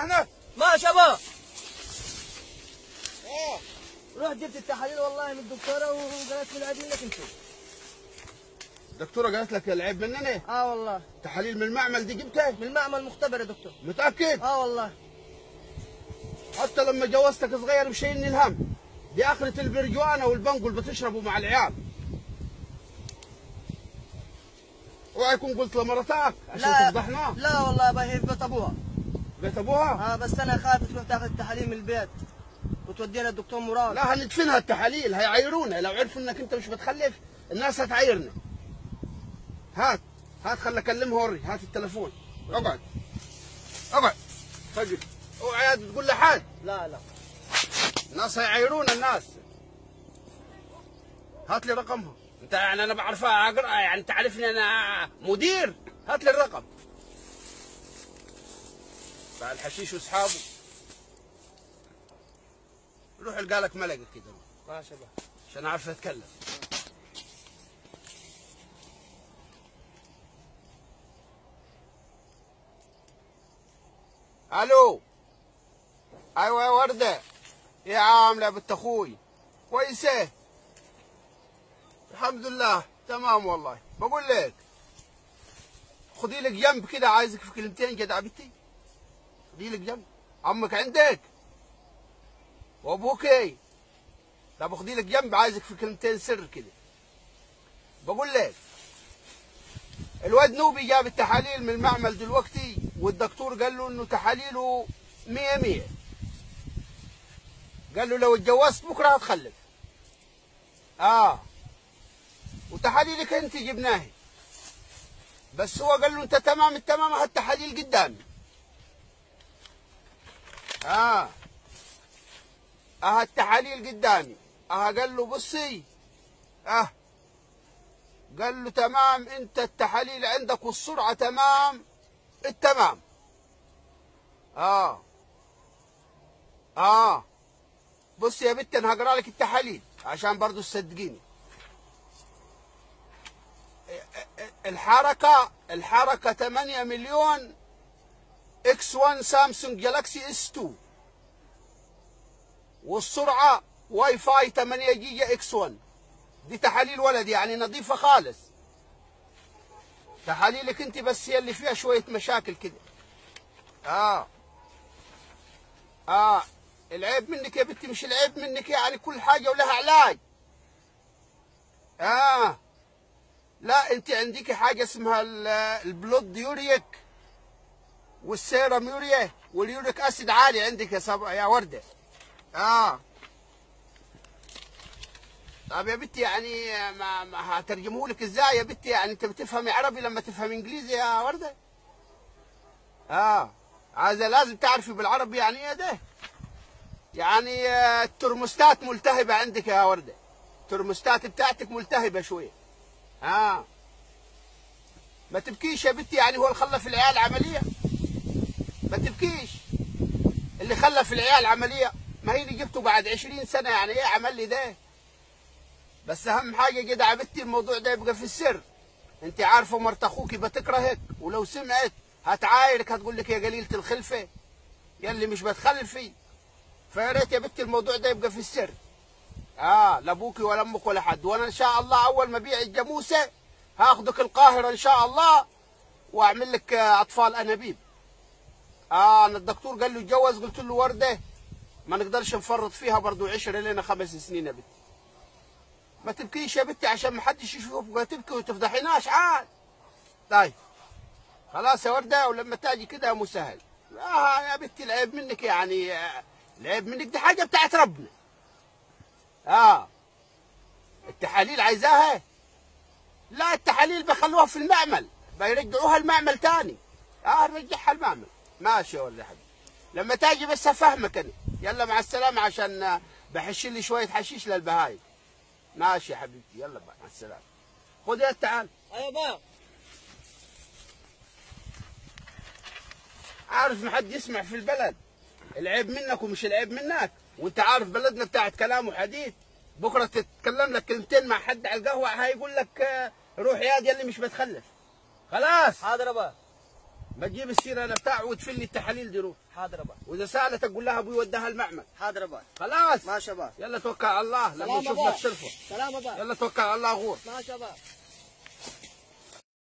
هنا ماشي يابا اه رحت جبت التحاليل والله من الدكتوره وقالت لي عادين لك انتوا الدكتوره قالت لك العيب مننا اه والله تحاليل من المعمل دي جبتها من المعمل مختبر يا دكتور متاكد اه والله حتى لما جوزتك صغير مشيلني الهم دي اخرة البرجوانة والبنقل بتشربوا مع العيال اوعى يكون قلت لمرتك عشان لا تفضحنا لا والله يابا هي في بيت ابوها بيت ابوها اه بس انا خايف تروح تاخذ التحاليل من البيت وتوديها للدكتور مراد لا هندفنها التحاليل هيعايرونا لو عرفوا انك انت مش بتخلف الناس هتعايرنا هات هات خلي اكلمها وري هات التليفون اقعد اقعد فجر اوعى تقول لحد لا لا الناس هيعايرونا الناس هات لي رقمها انت يعني انا بعرفها اقرا يعني تعرفني انا مدير هات لي الرقم مع الحشيش واصحابه روح القى لك ملقه كده ماشي يابا عشان اعرف اتكلم الو ايوه يا ورده يا عامله يا بنت اخوي كويسه الحمد لله تمام والله بقول لك خدي لك جنب كده عايزك في كلمتين جدع بنتي خدي لك جنب عمك عندك وابوك ايه طب خدي لك جنب عايزك في كلمتين سر كده بقول لك الواد نوبي جاب التحاليل من المعمل دلوقتي والدكتور قال له انه تحاليله مية مية قال له لو اتجوزت بكره هتخلف اه وتحاليلك انت جبناها بس هو قال له انت تمام التمام هالتحاليل قدامي اه اه التحاليل قدامي اه قال له بصي اه قال له تمام انت التحاليل عندك والسرعه تمام التمام اه اه بص يا بنت انا هقرا لك التحاليل عشان برضو تصدقيني الحركه الحركه 8 مليون اكس 1 سامسونج جالاكسي اس 2 والسرعه واي فاي 8 جيجا اكس 1 دي تحاليل ولد يعني نظيفه خالص تحاليلك انت بس هي اللي فيها شويه مشاكل كده اه اه العيب منك يا بنتي مش العيب منك يعني كل حاجه ولها علاج اه لا انت عندك حاجه اسمها ال- البلود يوريك والسيرم يوريا واليوريك اسيد عالي عندك يا صب... يا ورده اه طب يا بنتي يعني ما, ما هترجمه لك ازاي يا بنتي يعني انت بتفهمي عربي لما تفهم انجليزي يا ورده اه عايزه لازم تعرفي بالعربي يعني ايه ده يعني آه، الترموستات ملتهبه عندك يا ورده الترموستات بتاعتك ملتهبه شويه اه ما تبكيش يا بنتي يعني هو اللي خلف العيال عمليه ما تبكيش اللي خلف العيال عمليه ما هي اللي جبته بعد 20 سنه يعني ايه عمل لي ده بس اهم حاجه كده يا بنتي الموضوع ده يبقى في السر انت عارفه مرت اخوك بتكرهك ولو سمعت هتعايرك هتقول لك يا قليله الخلفه يلي مش بتخلفي فيا ريت يا بنتي الموضوع ده يبقى في السر اه لا ابوكي ولا امك ولا حد وانا ان شاء الله اول ما ابيع الجاموسه هاخدك القاهره ان شاء الله واعمل لك آه، اطفال انابيب اه انا الدكتور قال له اتجوز قلت له ورده ما نقدرش نفرط فيها برضو عشرة لنا خمس سنين يا بنتي ما تبكيش يا بنتي عشان ما حدش يشوفك تبكي وتفضحيناش عاد طيب خلاص يا ورده ولما تاجي كده يا مسهل آه يا بنتي العيب منك يعني آه، العيب منك دي حاجه بتاعت ربنا اه التحاليل عايزاها لا التحاليل بخلوها في المعمل بيرجعوها المعمل تاني اه نرجعها المعمل ماشي يا ولد يا حبيبي لما تاجي بس افهمك انا يلا مع السلامه عشان آه، بحش لي شويه حشيش للبهايم ماشي يا حبيبتي يلا بقى مع السلامه خذ يا تعال ايوه بابا عارف ما حد يسمع في البلد العيب منك ومش العيب منك وانت عارف بلدنا بتاعت كلام وحديث بكره تتكلم لك كلمتين مع حد على القهوه هيقول لك آه، روح يا دي اللي مش بتخلف خلاص حاضر يا بابا بتجيب السيره بتاع وتفل لي التحاليل دي روح حاضر ابا واذا سالت اقول لها ابوي وداها المعمل حاضر ابا خلاص ماشي ابا يلا توكل على الله لما سلام نشوف أبا. لك تلفون سلام ابا يلا توكل على الله غور ماشي ابا